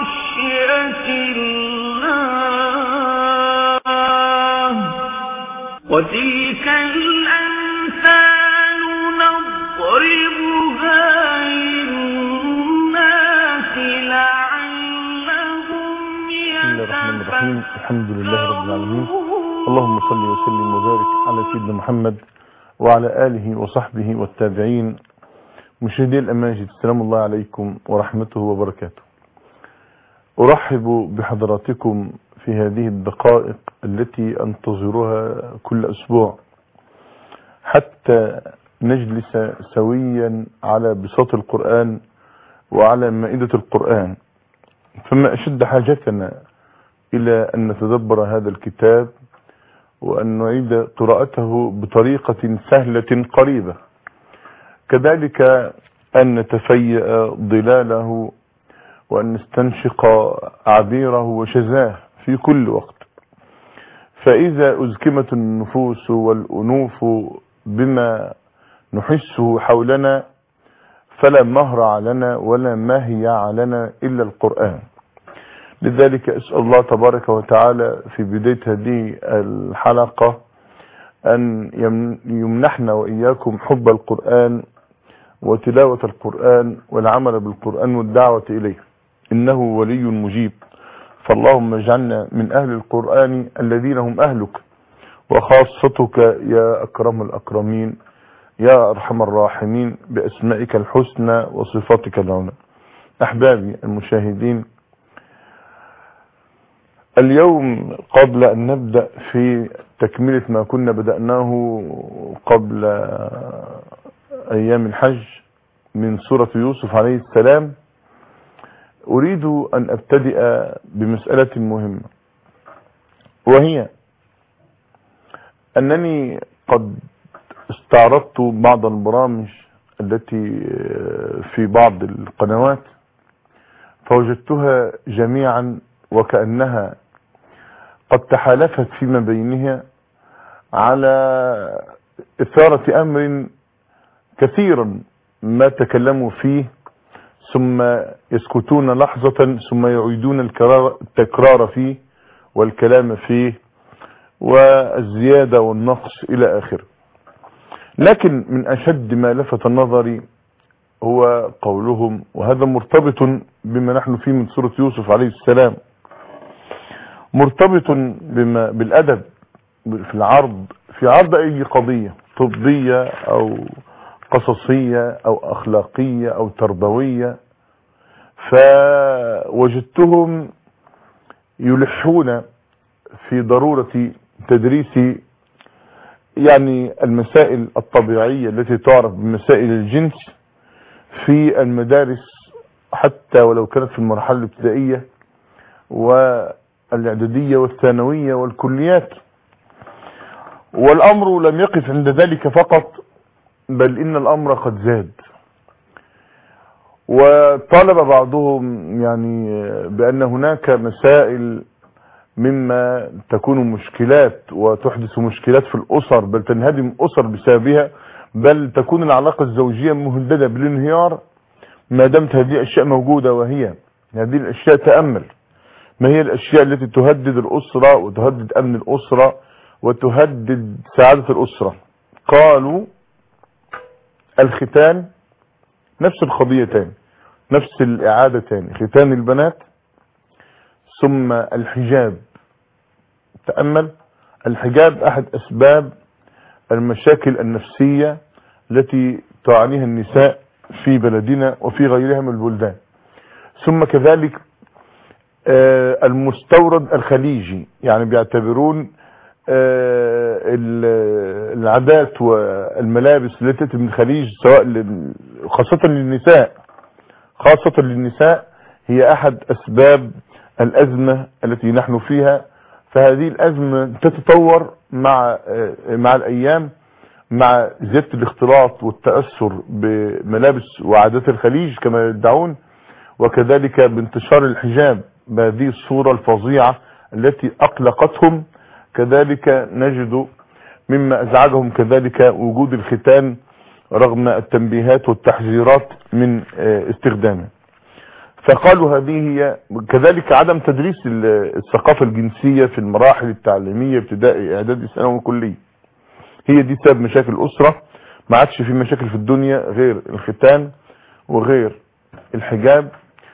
خشية الله وتلك الأمثال نضربها للناس لعلهم بسم الله الرحمن الرحيم الحمد لله رب العالمين اللهم صل وسلم وبارك على سيدنا محمد وعلى آله وصحبه والتابعين مشاهدي الأماجد السلام الله عليكم ورحمته وبركاته أرحب بحضراتكم في هذه الدقائق التي أنتظرها كل أسبوع حتى نجلس سويا على بساط القرآن وعلى مائدة القرآن فما أشد حاجتنا إلى أن نتدبر هذا الكتاب وأن نعيد قراءته بطريقة سهلة قريبة كذلك أن نتفيأ ظلاله وأن نستنشق عبيره وشزاه في كل وقت فإذا أزكمت النفوس والأنوف بما نحسه حولنا فلا مهرع لنا ولا ماهيع لنا إلا القرآن لذلك أسأل الله تبارك وتعالى في بداية هذه الحلقة أن يمنحنا وإياكم حب القرآن وتلاوة القرآن والعمل بالقرآن والدعوة إليه إنه ولي مجيب فاللهم اجعلنا من أهل القرآن الذين هم أهلك وخاصتك يا أكرم الأكرمين يا أرحم الراحمين بأسمائك الحسنى وصفاتك العلى أحبابي المشاهدين اليوم قبل أن نبدأ في تكملة ما كنا بدأناه قبل أيام الحج من سورة يوسف عليه السلام أريد أن أبتدئ بمسألة مهمة وهي أنني قد استعرضت بعض البرامج التي في بعض القنوات فوجدتها جميعا وكأنها قد تحالفت فيما بينها على إثارة أمر كثيرا ما تكلموا فيه ثم يسكتون لحظة ثم يعيدون التكرار فيه والكلام فيه والزيادة والنقص إلى آخره لكن من أشد ما لفت نظري هو قولهم وهذا مرتبط بما نحن فيه من سورة يوسف عليه السلام مرتبط بما بالأدب في العرض في عرض أي قضية طبية أو قصصية أو أخلاقية أو تربوية فوجدتهم يلحون في ضرورة تدريس يعني المسائل الطبيعية التي تعرف بمسائل الجنس في المدارس حتى ولو كانت في المرحلة الابتدائية والإعدادية والثانوية والكليات والأمر لم يقف عند ذلك فقط بل إن الأمر قد زاد وطالب بعضهم يعني بأن هناك مسائل مما تكون مشكلات وتحدث مشكلات في الأسر بل تنهدم أسر بسببها بل تكون العلاقة الزوجية مهددة بالانهيار ما دامت هذه الأشياء موجودة وهي هذه الأشياء تأمل ما هي الأشياء التي تهدد الأسرة وتهدد أمن الأسرة وتهدد سعادة الأسرة قالوا الختان نفس القضيتين نفس الإعادتين ختان البنات ثم الحجاب تأمل الحجاب أحد أسباب المشاكل النفسية التي تعانيها النساء في بلدنا وفي غيرها من البلدان ثم كذلك المستورد الخليجي يعني بيعتبرون العادات والملابس التي تأتي من الخليج سواء خاصة للنساء خاصة للنساء هي أحد أسباب الأزمة التي نحن فيها فهذه الأزمة تتطور مع مع الأيام مع زيادة الاختلاط والتأثر بملابس وعادات الخليج كما يدعون وكذلك بانتشار الحجاب بهذه الصورة الفظيعة التي أقلقتهم كذلك نجد مما أزعجهم كذلك وجود الختان رغم التنبيهات والتحذيرات من استخدامه فقالوا هذه هي كذلك عدم تدريس الثقافة الجنسية في المراحل التعليمية ابتدائي اعدادي ثانوي كلي هي دي سبب مشاكل الاسرة ما عادش في مشاكل في الدنيا غير الختان وغير الحجاب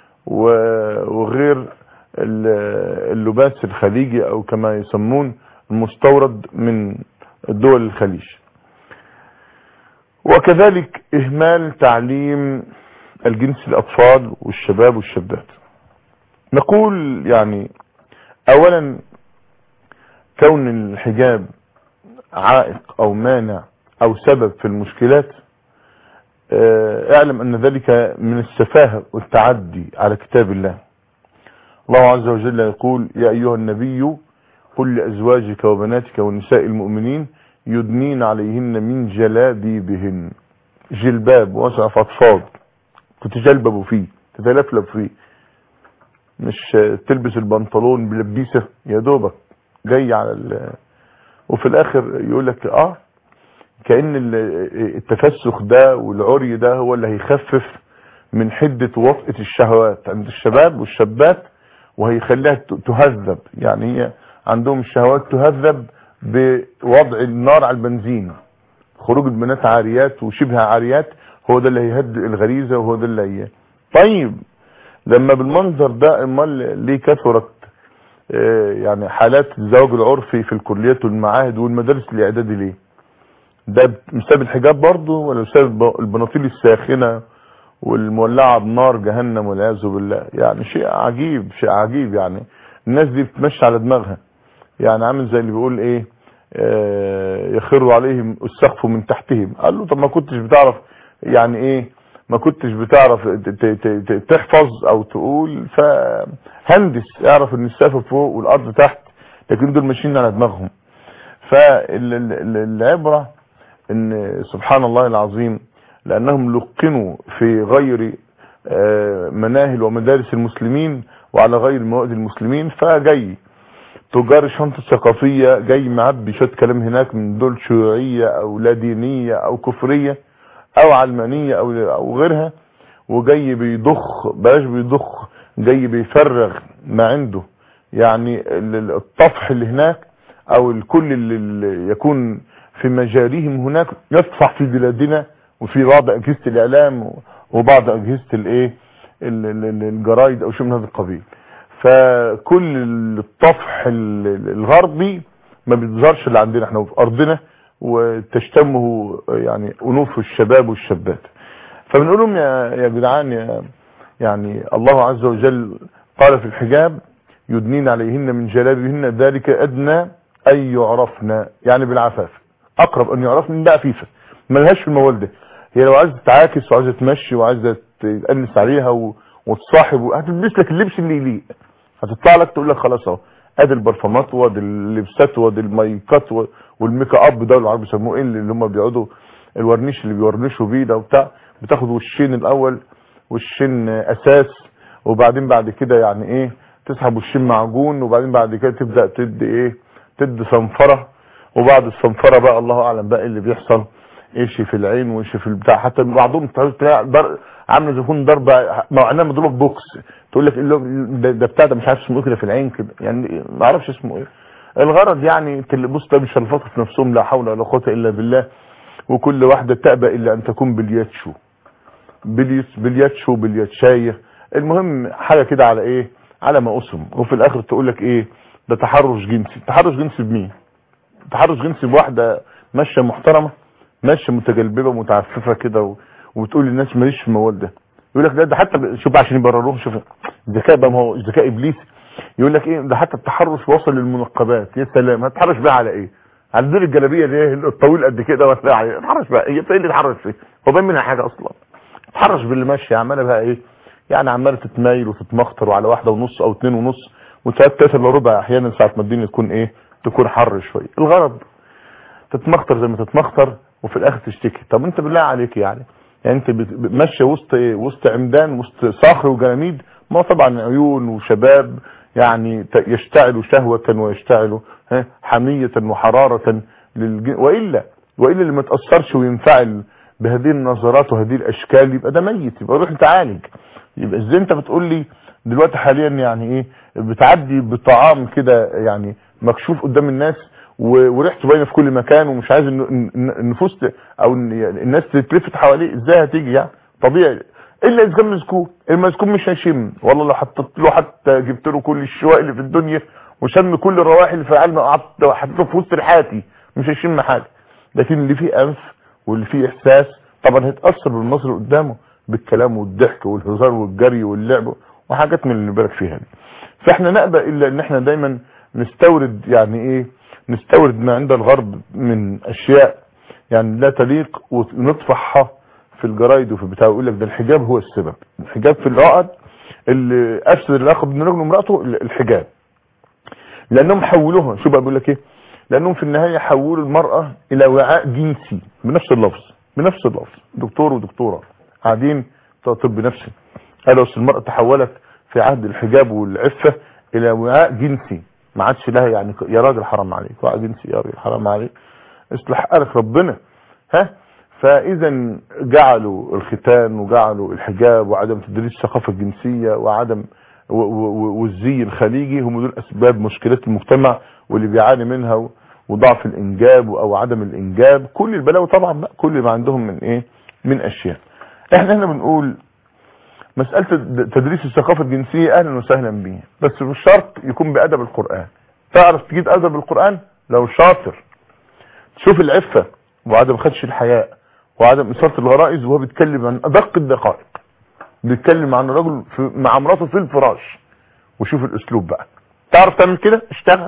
وغير اللباس الخليجي او كما يسمون المستورد من دول الخليج وكذلك اهمال تعليم الجنس الاطفال والشباب والشابات نقول يعني اولا كون الحجاب عائق او مانع او سبب في المشكلات اعلم ان ذلك من السفاهة والتعدي على كتاب الله الله عز وجل يقول يا ايها النبي قل لازواجك وبناتك ونساء المؤمنين يدنين عليهن من جلابيبهن جلباب واسع فضفاض تتجلببوا فيه تتلفلف فيه مش تلبس البنطلون بلبيسه يا دوبك جاي على ال... وفي الاخر يقول لك اه كأن التفسخ ده والعري ده هو اللي هيخفف من حدة وطئة الشهوات عند الشباب والشابات وهيخليها تهذب يعني هي عندهم الشهوات تهذب بوضع النار على البنزين خروج البنات عاريات وشبه عاريات هو ده اللي هيهدئ الغريزة وهو ده اللي هي طيب لما بالمنظر ده امال ليه كثرت يعني حالات الزواج العرفي في الكليات والمعاهد والمدارس الاعدادي ليه ده بسبب الحجاب برضه ولا بسبب البناطيل الساخنة والمولعة بنار جهنم والعياذ بالله يعني شيء عجيب شيء عجيب يعني الناس دي بتمشي على دماغها يعني عامل زي اللي بيقول ايه آه يخر عليهم السقف من تحتهم قال له طب ما كنتش بتعرف يعني ايه ما كنتش بتعرف تحفظ او تقول فهندس اعرف ان السقف فوق والارض تحت لكن دول ماشيين على دماغهم فالعبرة ان سبحان الله العظيم لانهم لقنوا في غير مناهل ومدارس المسلمين وعلى غير مواد المسلمين فجاي تجار الشنطة الثقافية جاي معبي شوية كلام هناك من دول شيوعية او لا دينية او كفرية او علمانية او, أو غيرها وجاي بيضخ بلاش بيضخ جاي بيفرغ ما عنده يعني الطفح اللي هناك او الكل اللي يكون في مجاريهم هناك يطفح في بلادنا وفي بعض اجهزة الاعلام وبعض اجهزة الايه الجرايد او شيء من هذا القبيل فكل الطفح الغربي ما بيظهرش اللي عندنا احنا في ارضنا وتشتمه يعني انوف الشباب والشابات فبنقول لهم يا يا جدعان يا يعني الله عز وجل قال في الحجاب يدنين عليهن من جلابهن ذلك ادنى ان يعرفن يعني بالعفاف اقرب ان يعرفن من بقى فيفا ملهاش في الموال ده هي لو عايزه تعاكس وعايزه تمشي وعايزه تأنس عليها و... وتصاحب هتلبس لك اللبس اللي يليق هتطلع لك تقول لك خلاص اهو ادي البرفانات وادي اللبسات وادي المايكات والميك اب ده العرب بيسموه ايه اللي هم بيقعدوا الورنيش اللي بيورنشوا بيه ده وبتاع بتاخد وشين الاول وشين اساس وبعدين بعد كده يعني ايه تسحب وشين معجون وبعدين بعد كده تبدا تدي ايه تدي صنفره وبعد الصنفره بقى الله اعلم بقى اللي بيحصل ايش في العين وايش في البتاع حتى بعضهم تلاقي عامله زي يكون ضربه مع انها مضروبه بوكس تقول لك ده, ده بتاع ده مش عارف اسمه ايه كده في العين كده يعني ما اعرفش اسمه ايه الغرض يعني بص ده بيشلفطوا في نفسهم لا حول ولا قوه الا بالله وكل واحده تأبى الا ان تكون بالياتشو بالياتشو بالياتشايه المهم حاجه كده على ايه على ما اسم وفي الاخر تقول لك ايه ده تحرش جنسي تحرش جنسي بمين تحرش جنسي بواحده ماشيه محترمه ماشيه متجلببه متعففه كده و... وتقول للناس ماليش في الموال ده يقول لك ده, ده حتى شوف عشان يبرروه شوف الذكاء بقى ما هو ذكاء ابليسي يقول لك ايه ده حتى التحرش وصل للمنقبات يا سلام هتحرش بقى على ايه على دول الجلابيه اللي هي الطويل قد كده ولا عليه اتحرش بقى هي ايه اللي اتحرش فيه هو باين منها حاجه اصلا اتحرش باللي ماشيه عماله بقى ايه يعني عماله تتمايل وتتمخطر وعلى واحده ونص او اتنين ونص وساعات تلاتة الا ربع احيانا ساعه ما الدنيا تكون ايه تكون حر شويه الغرض تتمخطر زي ما تتمخطر وفي الاخر تشتكي طب انت بالله عليك يعني يعني انت ماشيه وسط ايه وسط عمدان وسط صخر وجرانيد ما طبعا عيون وشباب يعني يشتعلوا شهوة ويشتعلوا حمية وحرارة للجن وإلا وإلا اللي ما تأثرش وينفعل بهذه النظرات وهذه الأشكال يبقى ده ميت يبقى روح تعالج يبقى ازاي انت بتقول لي دلوقتي حاليا يعني ايه بتعدي بطعام كده يعني مكشوف قدام الناس و- وريحته باينه في كل مكان ومش عايز الن- الن- النفوس ت- او الن- يعني الناس تتلفت حواليه ازاي هتيجي يعني طبيعي الا اذا كان مسكون المسكون مش هيشم والله لو حطيت له حتى جبت له كل الشواء اللي في الدنيا وشم كل الروائح اللي في العالم وقعدت حطيته في وسط ريحاتي مش هيشم حاجه لكن اللي فيه انف واللي فيه احساس طبعا هيتاثر بالمصري اللي قدامه بالكلام والضحك والهزار والجري واللعب وحاجات من اللي بالك فيها دي فاحنا نأبى الا ان احنا دايما نستورد يعني ايه نستورد ما عند الغرب من اشياء يعني لا تليق ونطفحها في الجرايد وفي بتاع يقول لك ده الحجاب هو السبب الحجاب في العقد اللي افسد العلاقه بين الرجل وامراته الحجاب لانهم حولوها شو بقى بيقول لك ايه لانهم في النهايه حولوا المراه الى وعاء جنسي بنفس اللفظ بنفس اللفظ دكتور ودكتوره قاعدين بتوع طب نفسي قالوا اصل المراه تحولت في عهد الحجاب والعفه الى وعاء جنسي ما عادش لها يعني يا راجل حرام عليك وعاء جنسي يا راجل حرام عليك اصلح حالك ربنا ها فاذا جعلوا الختان وجعلوا الحجاب وعدم تدريس الثقافه الجنسيه وعدم و- و- والزي الخليجي هم دول اسباب مشكلات المجتمع واللي بيعاني منها و- وضعف الانجاب او عدم الانجاب كل البلاوي طبعا بقى كل ما عندهم من ايه من اشياء احنا هنا بنقول مسألة الد- تدريس الثقافة الجنسية اهلا وسهلا بيه بس بالشرط يكون بأدب القرآن تعرف تجيب أدب القرآن لو شاطر تشوف العفة وعدم خدش الحياء وعدم إثارة الغرائز وهو بيتكلم عن أدق الدقائق بيتكلم عن الرجل في مع مراته في الفراش وشوف الأسلوب بقى تعرف تعمل كده اشتغل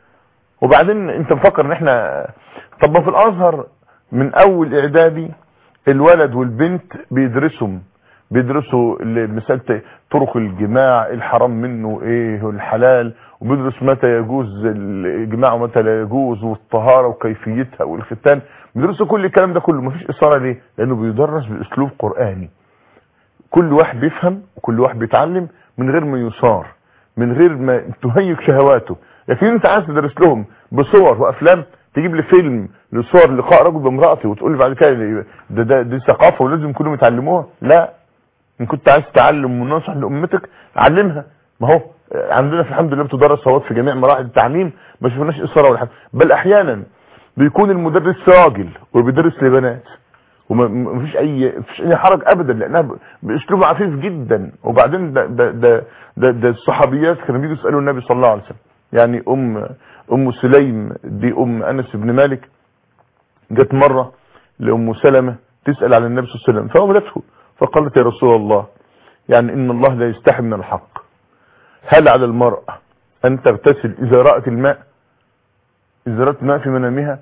وبعدين انت مفكر ان احنا طب ما في الازهر من اول اعدادي الولد والبنت بيدرسهم بيدرسوا ال- مسألة طرق الجماع الحرام منه ايه والحلال وبيدرس متى يجوز الجماع ومتى لا يجوز والطهارة وكيفيتها والختان بيدرسوا كل الكلام ده كله مفيش اثارة ليه لانه بيدرس باسلوب قرآني كل واحد بيفهم وكل واحد بيتعلم من غير ما يصار من غير ما تهيج شهواته لكن انت عايز تدرس لهم بصور وافلام تجيب لي فيلم لصور لقاء رجل بامرأته وتقول لي بعد كده ده, ده دي ثقافة ولازم كلهم يتعلموها لا ان كنت عايز تعلم ونصح لامتك علمها ما هو عندنا في الحمد لله بتدرس صوت في جميع مراحل التعليم ما شفناش اثاره ولا حاجه بل احيانا بيكون المدرس راجل وبيدرس لبنات وما فيش اي مفيش اي حرج ابدا لانها ب- باسلوب عفيف جدا وبعدين ده ده ده, ده, ده الصحابيات كانوا بيجوا يسالوا النبي صلى الله عليه وسلم يعني ام ام سليم دي ام انس بن مالك جت مره لام سلمة تسال على النبي صلى الله عليه وسلم فامرته فقالت يا رسول الله يعني ان الله لا يستحي من الحق هل على المرأة ان تغتسل اذا رأت الماء اذا رأت الماء في منامها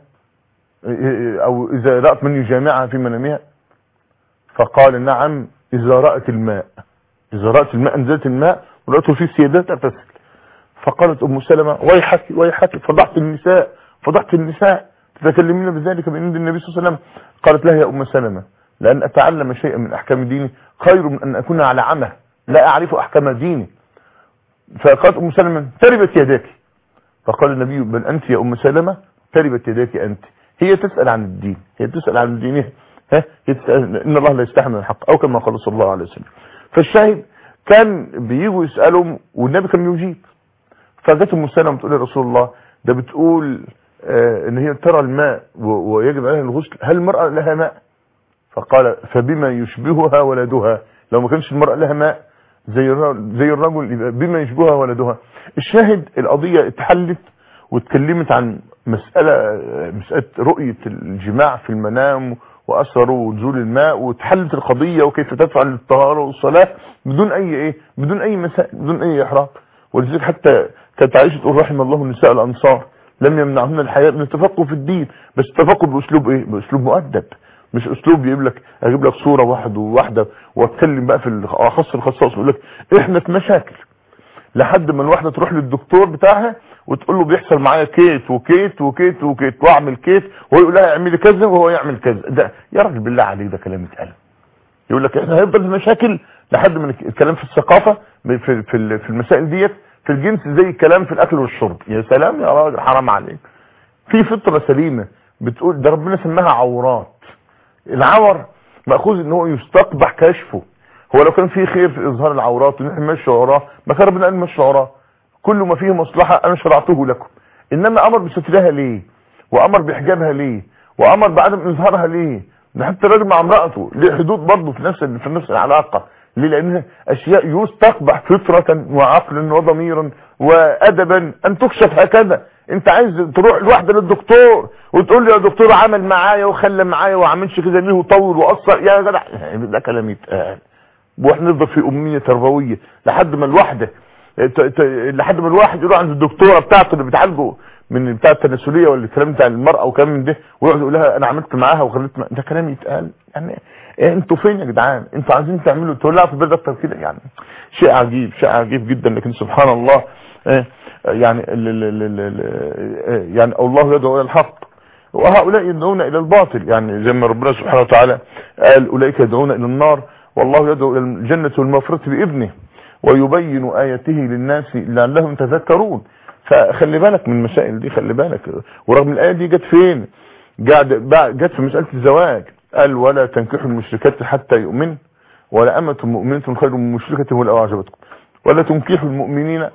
او اذا رأت من يجامعها في منامها فقال نعم اذا رأت الماء اذا رأت الماء انزلت الماء ورأته في سيادات تغتسل فقالت ام سلمة ويحك ويحك فضحت النساء فضحت النساء تتكلمين بذلك من عند النبي صلى الله عليه وسلم قالت لها يا ام سلمة لان اتعلم شيئا من احكام ديني خير من ان اكون على عمى لا اعرف احكام ديني فقالت ام سلمة تربت يداك فقال النبي بل انت يا ام سلمة تربت يداك انت هي تسأل عن الدين هي تسأل عن دينها ها هي تسأل ان الله لا يستحي من الحق او كما قال صلى الله عليه وسلم فالشاهد كان بيجوا يسألهم والنبي كان يجيب فجت ام سلمة تقول يا رسول الله ده بتقول آه ان هي ترى الماء و- ويجب عليها الغسل هل المرأة لها ماء فقال فبما يشبهها ولدها لو ما كانش المرأة لها ماء زي الر- زي الرجل يبقى بما يشبهها ولدها الشاهد القضية اتحلت واتكلمت عن مسألة مسألة رؤية الجماع في المنام وأثره ونزول الماء واتحلت القضية وكيف تفعل الطهارة والصلاة بدون أي إيه بدون أي مسائل بدون أي إحراج ولذلك حتى كانت عائشة تقول رحم الله النساء الأنصار لم يمنعهن الحياة من التفقه في الدين بس التفقه بأسلوب إيه بأسلوب مؤدب مش أسلوب يجيب لك أجيب لك صورة واحد وواحدة وأتكلم بقى في أخص الخصائص ويقول لك إحنا في مشاكل لحد ما الواحدة تروح للدكتور بتاعها وتقول له بيحصل معايا كيت وكيت وكيت وكيت واعمل كيت وهو يقول لها اعملي كذا وهو يعمل كذا ده يا راجل بالله عليك ده كلام اتقال يقول لك احنا هيفضل في مشاكل لحد ما الكلام في الثقافة في في في المسائل ديت في الجنس زي الكلام في الاكل والشرب يا سلام يا راجل حرام عليك في فطرة سليمة بتقول ده ربنا سماها عورات العور مأخوذ ان هو يستقبح كشفه هو لو كان في خير في اظهار العورات ونحن نمشي وراه ما كان ربنا قال نمشي وراه كل ما فيه مصلحه انا شرعته لكم انما امر بسترها ليه وامر بحجابها ليه وامر بعدم اظهارها ليه ده حتى الراجل مع امراته ليه حدود برضه في نفس في نفس العلاقه ليه لانها اشياء يستقبح فطره وعقلا وضميرا وادبا ان تكشف هكذا انت عايز تروح لوحده للدكتور وتقول له يا دكتور عمل معايا وخلى معايا وما عملش كده ليه وطول وقصر يا جدع ده كلام يتقال واحنا نفضل في امنيه تربويه لحد ما الواحده ت- ت- لحد ما الواحد يروح عند الدكتوره بتاعته اللي بتعالجه من بتاع التناسليه ولا الكلام بتاع المراه وكلام من ده ويقعد يقول لها انا عملت معاها وخليت مع... ده كلام يتقال يعني إيه انتوا فين يا جدعان انتوا عايزين تعملوا تولعوا في البلد اكتر كده يعني شيء عجيب شيء عجيب جدا لكن سبحان الله إيه يعني ال ال ال ال ال يعني الله يدعو الى الحق وهؤلاء يدعون الى الباطل يعني زي ما ربنا سبحانه وتعالى قال اولئك يدعون الى النار والله يدعو الى الجنه والمغفره بابنه ويبين اياته للناس لعلهم يتذكرون فخلي بالك من المسائل دي خلي بالك ورغم الايه دي جت فين قاعد جت في مساله الزواج قال ولا تنكحوا المشركات حتى يؤمن ولا امه مؤمنه خير من مشركه ولو اعجبتكم ولا تنكحوا المؤمنين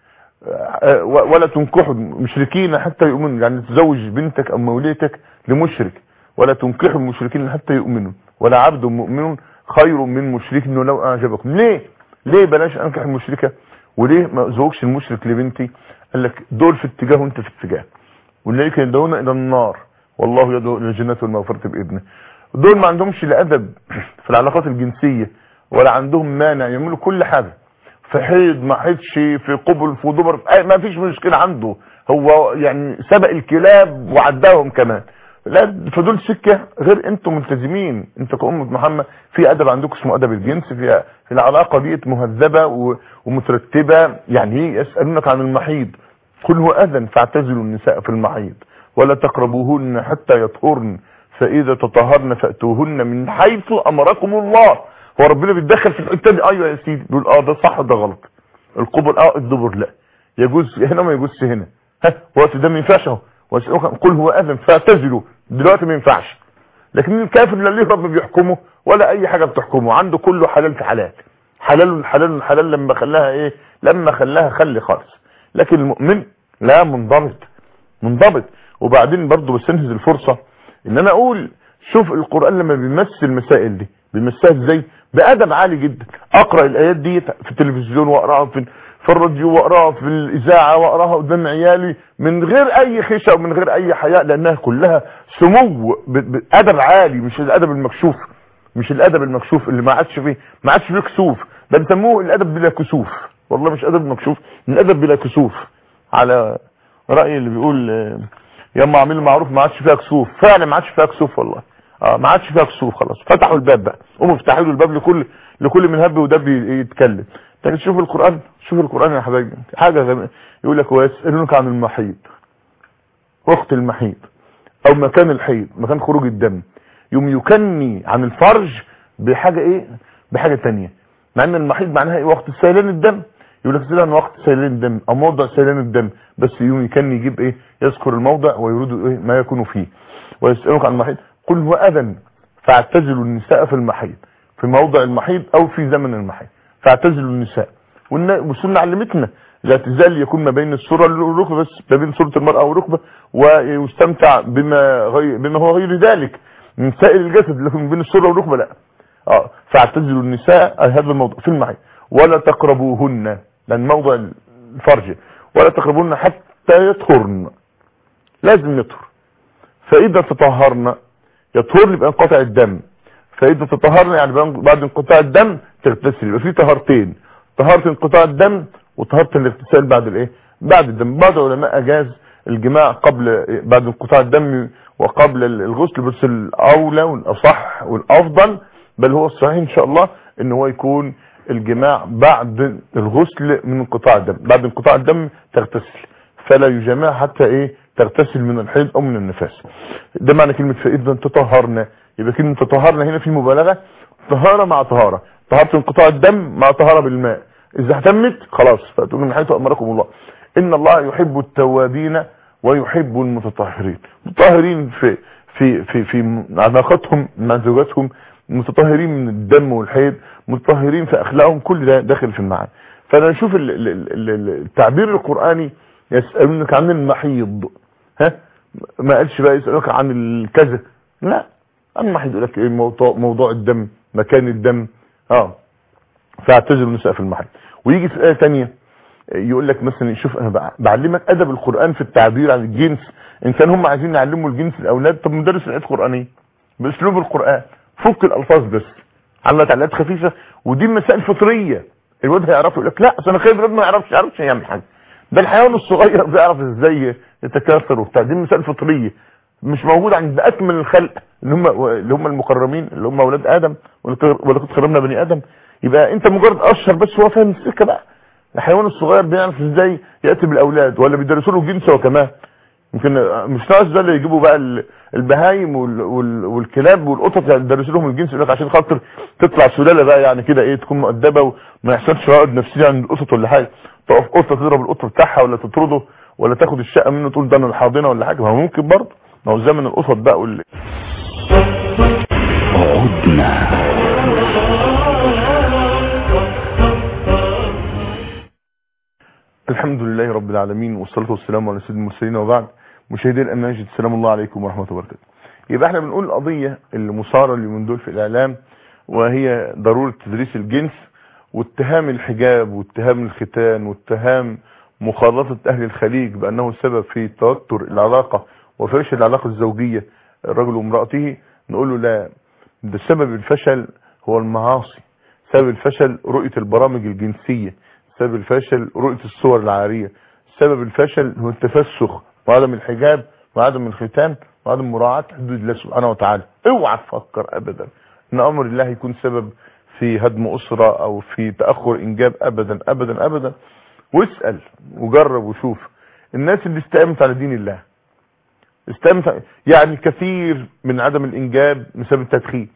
ولا تنكحوا المشركين حتى يؤمنوا يعني تزوج بنتك او موليتك لمشرك ولا تنكحوا المشركين حتى يؤمنوا ولا عبد مؤمن خير من مشرك لو اعجبكم ليه ليه بلاش انكح المشركه وليه ما ازوجش المشرك لبنتي قال لك دول في اتجاه وانت في اتجاه اولئك يدعون الى النار والله يدعو الى الجنه والمغفره باذنه دول ما عندهمش لا ادب في العلاقات الجنسيه ولا عندهم مانع يعملوا كل حاجه في حيض ما حيضش في قبل في دبر ما فيش مشكله عنده هو يعني سبق الكلاب وعداهم كمان لا فدول سكه غير انتم ملتزمين انت كأمة محمد في ادب عندكم اسمه ادب الجنس في في العلاقه ديت مهذبه ومترتبه يعني ايه يسالونك عن المحيض قل هو اذن فاعتزلوا النساء في المحيض ولا تقربوهن حتى يطهرن فاذا تطهرن فاتوهن من حيث امركم الله هو ربنا بيتدخل في الحته دي ايوه يا سيدي بيقول اه ده صح ده غلط القبل اه الدبر لا يجوز هنا ما يجوزش هنا ها وقت ده ما ينفعش اهو قل هو اذن فاعتزلوا دلوقتي ما ينفعش لكن الكافر لا ليه رب بيحكمه ولا اي حاجه بتحكمه عنده كله حلال في حلال حلال حلال حلال لما خلاها ايه لما خلاها خلي خالص لكن المؤمن لا منضبط منضبط وبعدين برضه بستنهز الفرصه ان انا اقول شوف القران لما بيمثل المسائل دي بيمثلها ازاي بادب عالي جدا اقرا الايات دي في التلفزيون واقراها في في الراديو واقراها في الاذاعه واقراها قدام عيالي من غير اي خشع ومن غير اي حياء لانها كلها سمو بادب عالي مش الادب المكشوف مش الادب المكشوف اللي ما عادش فيه ما عادش فيه كسوف ده بيسموه الادب بلا كسوف والله مش ادب مكشوف الادب بلا كسوف على راي اللي بيقول ياما اعملوا معروف ما عادش فيها كسوف فعلا ما عادش فيها كسوف والله اه ما عادش فيها كسوف خلاص فتحوا الباب بقى قوموا افتحوا له الباب لكل لكل من هب ودب يتكلم لكن شوف القران شوف القران يا حبايبي حاجه غم... يقول لك ويسالونك عن المحيض وقت المحيض او مكان الحيض مكان خروج الدم يوم يكني عن الفرج بحاجه ايه بحاجه ثانيه مع ان المحيض معناها ايه وقت سيلان الدم يقول لك سيلان وقت سيلان الدم او موضع سيلان الدم بس يوم يكني يجيب ايه يذكر الموضع ويريد ايه ما يكون فيه ويسالونك عن المحيض قل هو اذن فاعتزلوا النساء في المحيض في موضع المحيض او في زمن المحيض فاعتزلوا النساء والسنه علمتنا الاعتزال يكون ما بين السره والركبه بس ما بين سوره المراه والركبه ويستمتع بما غير بما هو غير ذلك من سائر الجسد لكن بين السره والركبه لا اه فاعتزلوا النساء هذا الموضوع في المحيض ولا تقربوهن لان موضع الفرج ولا تقربوهن حتى يطهرن لازم يطهر فاذا تطهرن يطهرن يبقى انقطع الدم فاذا تطهرن يعني بعد انقطاع الدم تغتسل يبقى في طهارتين طهاره انقطاع الدم وطهاره الاغتسال بعد الايه بعد الدم بعض العلماء اجاز الجماع قبل بعد انقطاع الدم وقبل الغسل بس الاولى والاصح والافضل بل هو الصحيح ان شاء الله ان هو يكون الجماع بعد الغسل من انقطاع الدم بعد انقطاع الدم تغتسل فلا يجامع حتى ايه تغتسل من الحيض او من النفاس ده معنى كلمة فإذا تطهرنا يبقى كلمة تطهرنا هنا في مبالغة طهارة مع طهارة طهارة انقطاع الدم مع طهارة بالماء اذا اهتمت خلاص فاتوا من حيث امركم الله ان الله يحب التوابين ويحب المتطهرين متطهرين في في في في علاقتهم مع زوجاتهم متطهرين من الدم والحيض متطهرين في اخلاقهم كل ده داخل في المعنى فانا اشوف ال- ال- ال- ال- التعبير القراني يسالونك عن المحيض ها ما قالش بقى يسالونك عن الكذا لا عن المحيض يقول لك ايه موضوع موضوع الدم مكان الدم اه فاعتزلوا النساء في المحيض ويجي في ايه ثانيه يقول لك مثلا شوف انا بع- بعلمك ادب القران في التعبير عن الجنس ان كان هم عايزين يعلموا الجنس الاولاد طب مدرس الايات قرانيه باسلوب القران فك الالفاظ بس على تعليقات خفيفه ودي مسائل فطريه الواد هيعرف يقول لك لا اصل انا خايف الواد ما يعرفش يعرفش يعمل حاجه ده الحيوان الصغير بيعرف ازاي يتكاثر وبتاع دي مسائل فطريه مش موجود عند اكمل الخلق اللي هم اللي هم المكرمين اللي هم اولاد ادم ولقد كرمنا بني ادم يبقى انت مجرد اشهر بس هو فاهم السكه بقى الحيوان الصغير بيعرف ازاي ياتي بالاولاد ولا بيدرسوا له الجنس هو كمان يمكن مش ناقص ده اللي يجيبوا بقى ال- البهايم وال- وال- والكلاب والقطط يعني يدرسوا لهم الجنس يقول لك عشان خاطر تطلع سلاله بقى يعني كده ايه تكون مؤدبه وما يحصلش عقد نفسيه عند القطط ولا حاجه تقف قطه تضرب القطه بتاعها ولا تطرده ولا تاخد الشقه منه تقول ده انا الحاضنه ولا حاجه ما هو ممكن برضه ما هو زمن القطط بقى وال... عدنا الحمد لله رب العالمين والصلاة والسلام على سيد المرسلين وبعد مشاهدي الأماجد السلام الله عليكم ورحمة الله وبركاته يبقى احنا بنقول القضية اللي مثارة اليومين دول في الإعلام وهي ضرورة تدريس الجنس واتهام الحجاب واتهام الختان واتهام مخالطة أهل الخليج بأنه سبب في توتر العلاقة وفشل العلاقة الزوجية الرجل وامرأته نقول له لا ده سبب الفشل هو المعاصي سبب الفشل رؤية البرامج الجنسية سبب الفشل رؤية الصور العارية سبب الفشل هو التفسخ وعدم الحجاب وعدم الختان وعدم مراعاة حدود الله سبحانه وتعالى اوعى تفكر ابدا ان امر الله يكون سبب في هدم اسرة او في تأخر انجاب ابدا ابدا ابدا واسأل وجرب وشوف الناس اللي استقامت على دين الله استقامت يعني كثير من عدم الانجاب بسبب التدخين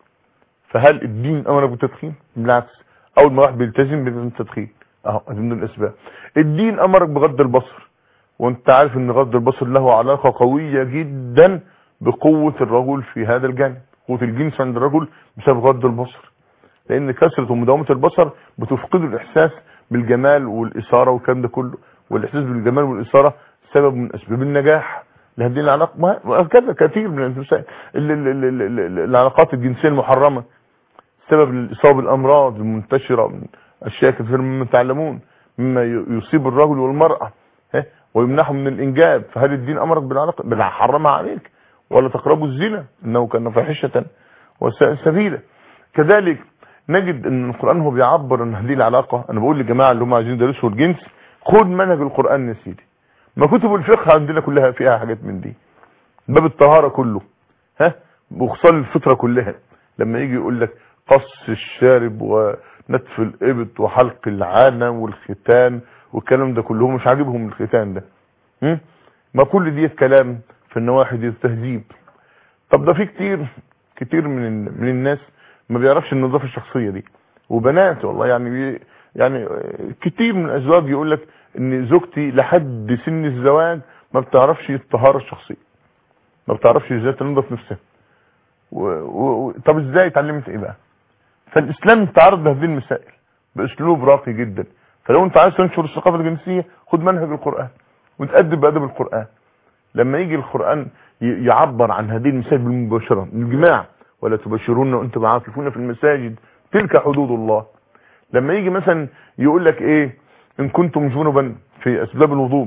فهل الدين امرك بالتدخين بالعكس اول ما واحد بيلتزم بالتدخين اهو دي من الاسباب الدين امرك بغض البصر وانت عارف ان غض البصر له علاقة قوية جدا بقوة الرجل في هذا الجانب قوة الجنس عند الرجل بسبب غض البصر لان كثرة ومداومة البصر بتفقده الاحساس بالجمال والاثارة والكلام ده كله والاحساس بالجمال والاثارة سبب من اسباب النجاح لهذه العلاقة وهكذا كثير من المسائل ال- ال- ال- ال- ال- العلاقات الجنسية المحرمة سبب للإصابة بالأمراض المنتشرة من أشياء كثيرة مما تعلمون مما ي- يصيب الرجل والمرأة ها؟ ويمنعهم من الإنجاب فهل الدين أمرك بالعلاقة بل حرمها عليك ولا تقربوا الزنا إنه كان فاحشة وساء سبيلا كذلك نجد ان القرآن هو بيعبر عن هذه العلاقة انا بقول للجماعة اللي هم عايزين يدرسوا الجنس خد منهج القرآن يا سيدي ما كتب الفقه عندنا كلها فيها حاجات من دي باب الطهارة كله ها وخصال الفطرة كلها لما يجي يقول لك قص الشارب ونتف الابط وحلق العانة والختان والكلام ده كله هم مش عاجبهم الختان ده هم؟ ما كل دي كلام في النواحي دي التهذيب طب ده في كتير كتير من ال- من الناس ما بيعرفش النظافه الشخصيه دي وبنات والله يعني بي يعني كتير من الازواج يقول لك ان زوجتي لحد سن الزواج ما بتعرفش الطهاره الشخصيه ما بتعرفش ازاي تنظف نفسها و... و... و... طب ازاي اتعلمت ايه بقى فالاسلام تعرض لهذه المسائل باسلوب راقي جدا فلو انت عايز تنشر الثقافه الجنسيه خد منهج القران وتأدب بادب القران لما يجي القرآن ي- يعبر عن هذه المسائل بالمباشرة الجماع ولا تبشرون وانتم عاكفون في المساجد تلك حدود الله لما يجي مثلا يقول لك ايه ان كنتم جنبا في اسباب الوضوء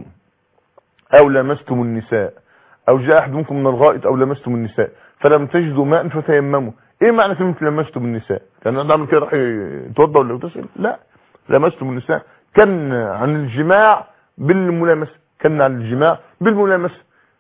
او لمستم النساء او جاء احد منكم من الغائط او لمستم النساء فلم تجدوا ماء فتيمموا ايه معنى كلمه لمستم النساء كان انا عامل كده راح يتوضا ولا يغتسل لا لمستم النساء كان عن الجماع بالملامسه كان عن الجماع بالملامسه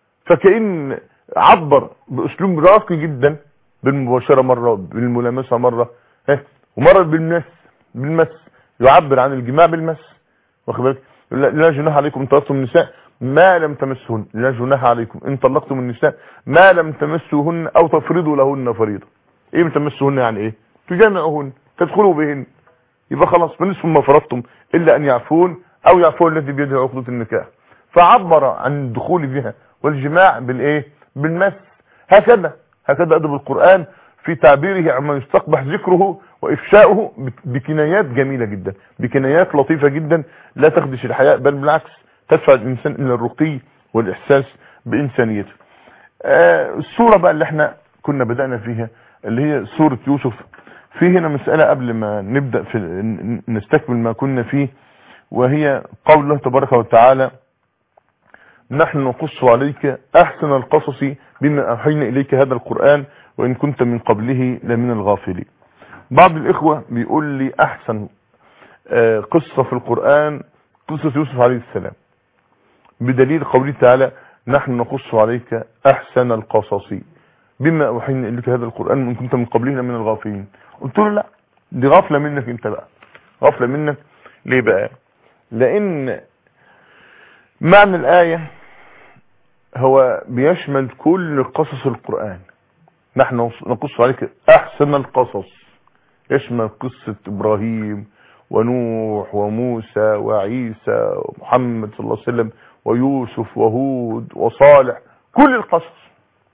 فكأن عبر باسلوب راقي جدا بالمباشره مره بالملامسه مره ها ومره بالمس بالمس يعبر عن الجماع بالمس واخد بالك لا لا جناح عليكم ان طلقتم النساء ما لم تمسهن لا جناح عليكم ان طلقتم النساء ما لم تمسوهن او تفرضوا لهن فريضه ايه ما تمسوهن يعني ايه تجامعوهن تدخلوا بهن يبقى خلاص فنصف ما فرضتم الا ان يعفون او يعفو الذي بيده عقده النكاح فعبر عن الدخول بها والجماع بالايه بالمس هكذا هكذا ادب القران في تعبيره عما يستقبح ذكره وإفشاؤه بكنايات جميلة جدا بكنايات لطيفة جدا لا تخدش الحياء بل بالعكس تدفع الإنسان إلى الرقي والإحساس بإنسانيته آه الصورة بقى اللي احنا كنا بدأنا فيها اللي هي سورة يوسف في هنا مسألة قبل ما نبدأ في نستكمل ما كنا فيه وهي قول الله تبارك وتعالى نحن نقص عليك أحسن القصص بما أوحينا إليك هذا القرآن وإن كنت من قبله لمن الغافلين بعض الإخوة بيقول لي أحسن قصة في القرآن قصة يوسف عليه السلام بدليل قوله تعالى نحن نقص عليك أحسن القصص بما أوحينا إليك هذا القرآن وإن كنت من قبله لمن الغافلين قلت له لا دي غفلة منك انت بقى غفلة منك ليه بقى لأن معنى الآية هو بيشمل كل قصص القرآن نحن نقص عليك أحسن القصص يشمل قصة إبراهيم ونوح وموسى وعيسى ومحمد صلى الله عليه وسلم ويوسف وهود وصالح كل القصص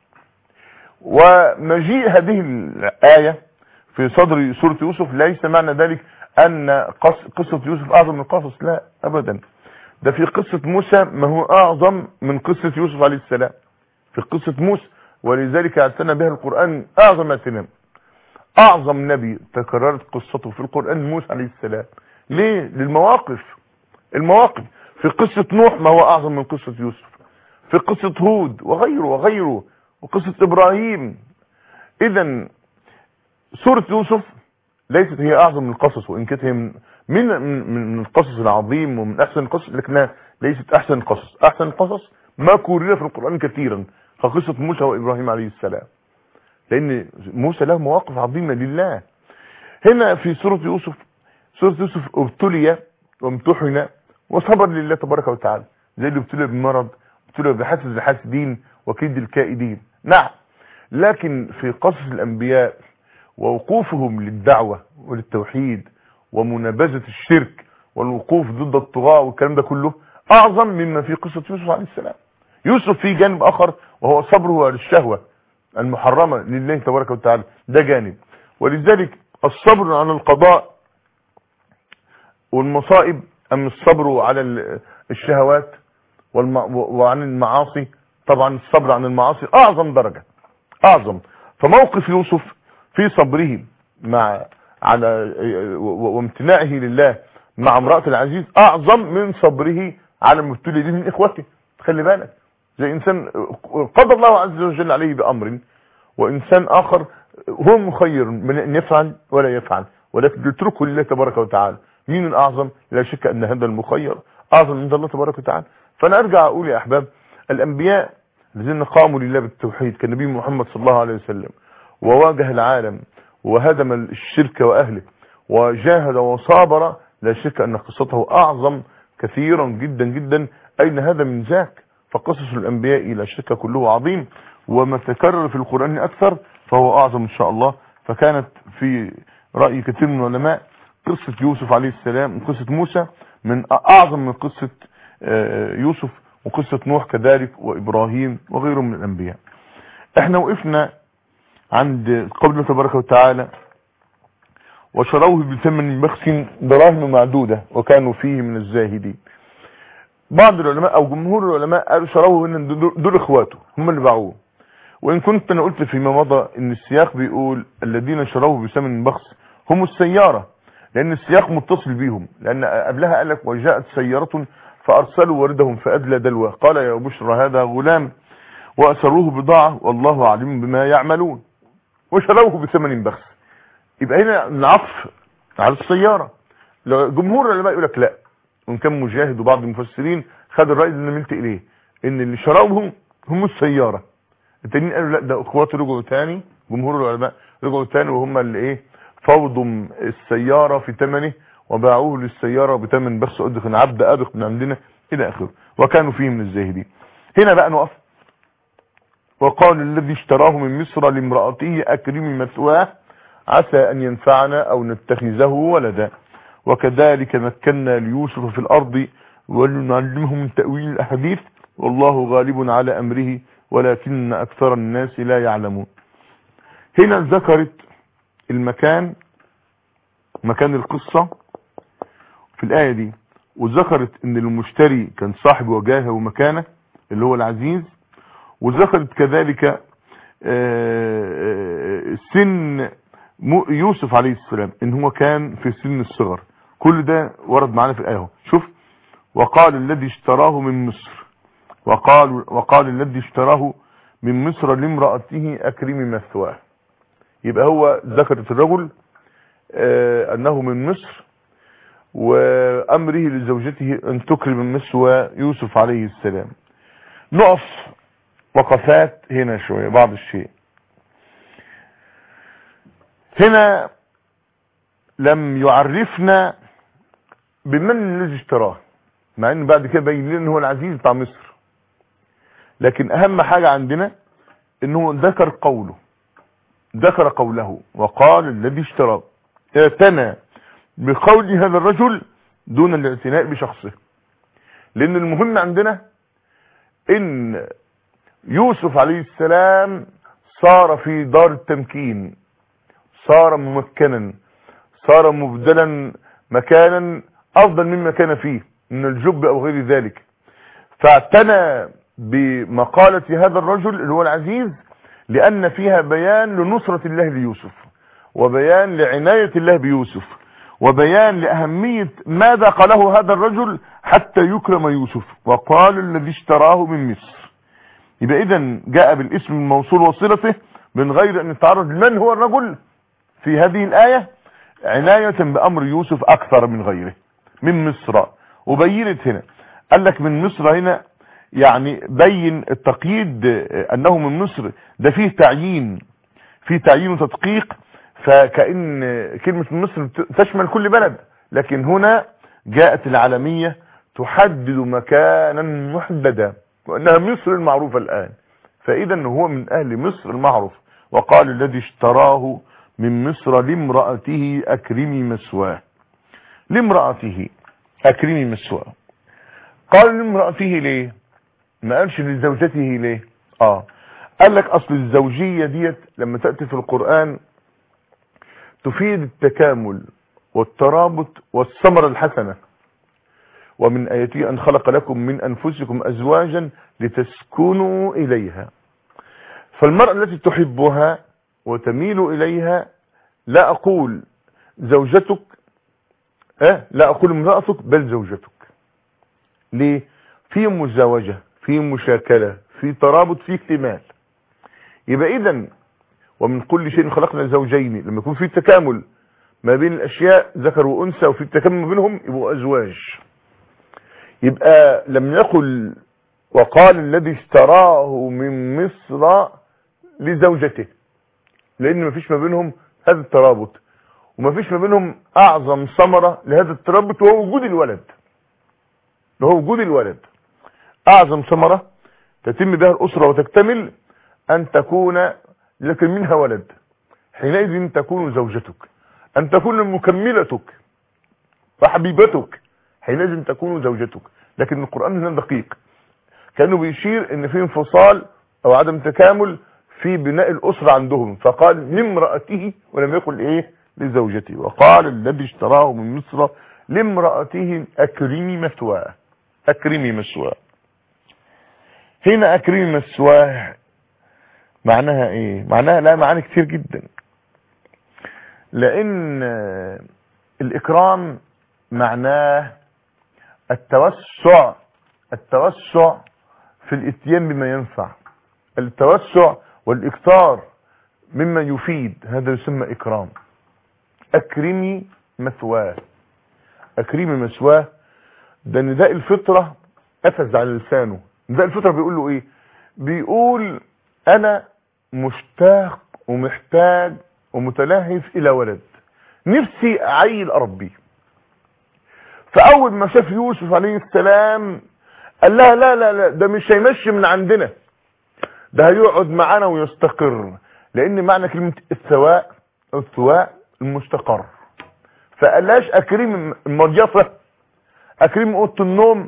ومجيء هذه الآية في صدر سورة يوسف ليس معنى ذلك أن قصة يوسف أعظم من القصص لا أبدا ده في قصة موسى ما هو أعظم من قصة يوسف عليه السلام في قصة موسى ولذلك اعتنى بها القرآن أعظم اعتنام أعظم نبي تكررت قصته في القرآن موسى عليه السلام ليه للمواقف المواقف في قصة نوح ما هو أعظم من قصة يوسف في قصة هود وغيره وغيره وقصة إبراهيم إذا سورة يوسف ليست هي أعظم من القصص وإن كانت هي من من من القصص العظيم ومن أحسن القصص لكنها ليست أحسن القصص أحسن القصص ما كرر في القرآن كثيرا كقصة موسى وإبراهيم عليه السلام لأن موسى له مواقف عظيمة لله هنا في سورة يوسف سورة يوسف ابتلي وامتحن وصبر لله تبارك وتعالى زي اللي ابتلي بمرض ابتلي بحسد الحاسدين وكيد الكائدين نعم لكن في قصص الأنبياء ووقوفهم للدعوة وللتوحيد ومنابذة الشرك والوقوف ضد الطغاة والكلام ده كله أعظم مما في قصة يوسف عليه السلام يوسف في جانب آخر وهو صبره على الشهوة المحرمة لله تبارك وتعالى ده جانب ولذلك الصبر عن القضاء والمصائب أم الصبر على الشهوات وعن المعاصي طبعا الصبر عن المعاصي أعظم درجة أعظم فموقف يوسف في صبره مع على وامتناعه لله مع امرأة العزيز اعظم من صبره على المبتلي دي من اخوته خلي بالك زي انسان قضى الله عز وجل عليه بامر وانسان اخر هو مخير من ان يفعل ولا يفعل ولكن يتركه لله تبارك وتعالى مين الاعظم لا شك ان هذا المخير اعظم من الله تبارك وتعالى فانا ارجع اقول يا احباب الانبياء الذين قاموا لله بالتوحيد كالنبي محمد صلى الله عليه وسلم وواجه العالم وهدم الشرك واهله وجاهد وصابر لا شك ان قصته اعظم كثيرا جدا جدا اين هذا من ذاك فقصص الانبياء لا شك كله عظيم وما تكرر في القرآن اكثر فهو اعظم ان شاء الله فكانت في رأي كثير من العلماء قصة يوسف عليه السلام وقصة موسى من اعظم من قصة يوسف وقصة نوح كذلك وابراهيم وغيرهم من الانبياء احنا وقفنا عند قوله تبارك وتعالى وشروه بثمن بخس دراهم معدودة وكانوا فيه من الزاهدين بعض العلماء او جمهور العلماء قالوا شروه ان دول اخواته هم اللي باعوه وان كنت انا قلت فيما مضى ان السياق بيقول الذين شروه بثمن بخس هم السيارة لان السياق متصل بيهم لان قبلها قال لك وجاءت سيارة فارسلوا وردهم فادلى دلوه قال يا بشرى هذا غلام واسروه بضاعة والله عليم بما يعملون وشروه بثمن بخس يبقى هنا العطف على السيارة جمهور العلماء يقول لك لا وان كان مجاهد وبعض المفسرين خد الرأي اللي ملت اليه ان اللي شروهم هم السيارة التانيين قالوا لا ده اخواته رجعوا تاني جمهور العلماء رجعوا تاني وهم اللي ايه فوضوا السيارة في ثمنه وباعوه للسيارة بثمن بخس ادخل عبد ابق من عندنا الى اخره وكانوا فيه من الزاهدين هنا بقى نقف وقال الذي اشتراه من مصر لامرأته أكرمي مثواه عسى أن ينفعنا أو نتخذه ولدا وكذلك مكنا ليوسف في الأرض ولنعلمه من تأويل الأحاديث والله غالب على أمره ولكن أكثر الناس لا يعلمون هنا ذكرت المكان مكان القصة في الآية دي وذكرت ان المشتري كان صاحب وجاهه ومكانه اللي هو العزيز وذكرت كذلك سن يوسف عليه السلام ان هو كان في سن الصغر كل ده ورد معانا في الآية شوف وقال الذي اشتراه من مصر وقال وقال الذي اشتراه من مصر لامرأته أكرم مثواه يبقى هو ذكرت الرجل اه أنه من مصر وأمره لزوجته أن تكرم مثوى يوسف عليه السلام نقف وقفات هنا شوية بعض الشيء هنا لم يعرفنا بمن الذي اشتراه مع ان بعد كده بين لنا ان هو العزيز بتاع مصر لكن اهم حاجة عندنا انه ذكر قوله ذكر قوله وقال الذي اشتراه اعتنى بقول هذا الرجل دون الاعتناء بشخصه لان المهم عندنا ان يوسف عليه السلام صار في دار التمكين صار ممكنا صار مبدلا مكانا افضل مما كان فيه من الجب او غير ذلك فاعتنى بمقالة هذا الرجل اللي هو العزيز لان فيها بيان لنصرة الله ليوسف وبيان لعناية الله بيوسف وبيان لأهمية ماذا قاله هذا الرجل حتى يكرم يوسف وقال الذي اشتراه من مصر يبقى اذا جاء بالاسم الموصول وصلته من غير ان نتعرض من هو الرجل في هذه الآية عناية بأمر يوسف أكثر من غيره من مصر وبينت هنا قال لك من مصر هنا يعني بين التقييد أنه من مصر ده فيه تعيين فيه تعيين وتدقيق فكأن كلمة من مصر تشمل كل بلد لكن هنا جاءت العالمية تحدد مكانا محددا وأنها مصر المعروفة الآن فإذا هو من أهل مصر المعروف وقال الذي اشتراه من مصر لامرأته أكرمي مسواه لامرأته أكرمي مسواه قال لامرأته ليه ما قالش لزوجته ليه اه قال لك اصل الزوجية ديت لما تأتي في القرآن تفيد التكامل والترابط والثمرة الحسنة ومن آياته أن خلق لكم من أنفسكم أزواجا لتسكنوا إليها فالمرأة التي تحبها وتميل إليها لا أقول زوجتك أه لا أقول امرأتك بل زوجتك ليه في مزاوجة في مشاكلة في ترابط في اكتمال يبقى إذا ومن كل شيء خلقنا زوجين لما يكون في تكامل ما بين الأشياء ذكر وأنثى وفي التكامل ما بينهم يبقوا أزواج يبقى لم يقل وقال الذي اشتراه من مصر لزوجته لان مفيش ما بينهم هذا الترابط ومفيش ما بينهم اعظم ثمرة لهذا الترابط وهو وجود الولد وهو وجود الولد اعظم ثمرة تتم بها الاسرة وتكتمل ان تكون لكن منها ولد حينئذ تكون زوجتك ان تكون مكملتك وحبيبتك حينئذ تكون زوجتك لكن القرآن هنا دقيق كانه بيشير ان في انفصال او عدم تكامل في بناء الأسرة عندهم فقال لامرأته ولم يقل ايه لزوجته وقال الذي اشتراه من مصر لامرأته أكرمي مثواه أكرمي مثواه هنا أكرمي مثواه معناها ايه معناها لا معاني كتير جدا لان الاكرام معناه التوسع التوسع في الاتيان بما ينفع التوسع والاكثار مما يفيد هذا يسمى اكرام اكرمي مثواه اكرمي مثواه ده نداء الفطرة قفز على لسانه نداء الفطرة بيقول له ايه بيقول انا مشتاق ومحتاج ومتلهف الى ولد نفسي اعيل اربيه فاول ما شاف يوسف عليه السلام قال لها لا لا لا ده مش هيمشي من عندنا ده هيقعد معانا ويستقر لان معنى كلمة الثواء الثواء المستقر فقالهاش اكريم المضيافة اكريم اوضه النوم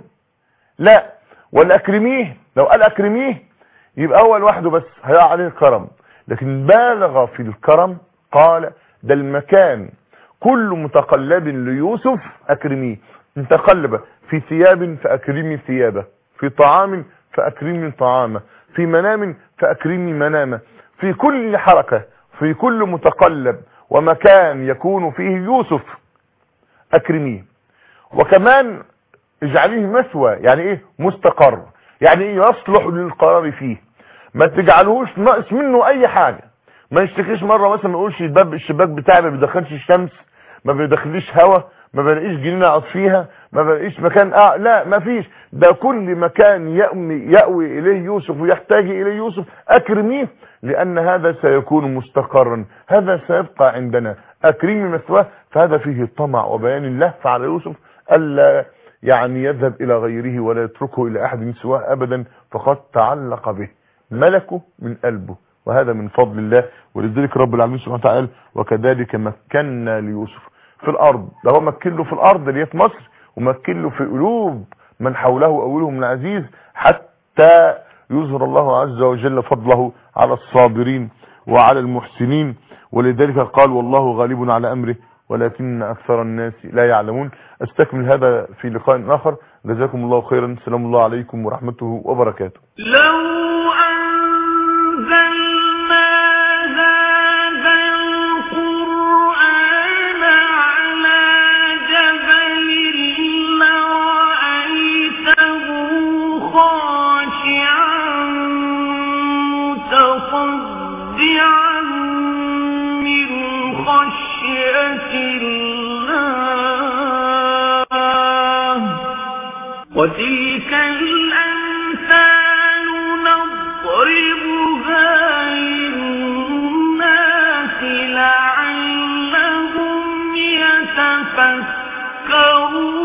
لا ولا اكرميه لو قال اكرميه يبقى هو لوحده بس هيقع عليه الكرم لكن بالغ في الكرم قال ده المكان كل متقلب ليوسف أكرميه إن تقلب في ثياب فأكرمي ثيابه في طعام فأكرمي طعامه في منام فأكرمي منامه في كل حركة في كل متقلب ومكان يكون فيه يوسف أكرميه وكمان اجعليه مثوى يعني ايه مستقر يعني ايه يصلح للقرار فيه ما تجعلهوش ناقص منه اي حاجة ما يشتكيش مرة مثلا ما يقولش الباب الشباك بتاعي ما بيدخلش الشمس ما بيدخليش هواء ما بلاقيش جنينه اقعد فيها ما بلاقيش مكان آه لا ما فيش ده كل مكان يأوي, يأوي اليه يوسف ويحتاج اليه يوسف اكرميه لان هذا سيكون مستقرا هذا سيبقى عندنا اكرمي مثواه فهذا فيه طمع وبيان الله فعلى يوسف الا يعني يذهب الى غيره ولا يتركه الى احد سواه ابدا فقد تعلق به ملكه من قلبه وهذا من فضل الله ولذلك رب العالمين سبحانه وتعالى وكذلك مكنا ليوسف في الارض ده هو مكن له في الارض اللي هي في مصر ومكن له في قلوب من حوله اولهم العزيز حتى يظهر الله عز وجل فضله على الصابرين وعلى المحسنين ولذلك قال والله غالب على امره ولكن اكثر الناس لا يعلمون استكمل هذا في لقاء اخر جزاكم الله خيرا سلام الله عليكم ورحمته وبركاته لو أنزلنا هذا القرآن على جبل لرأيته خاشعا متصدعا من خشية الله وتلك الأمثال نضربها للناس لعلهم يتفكرون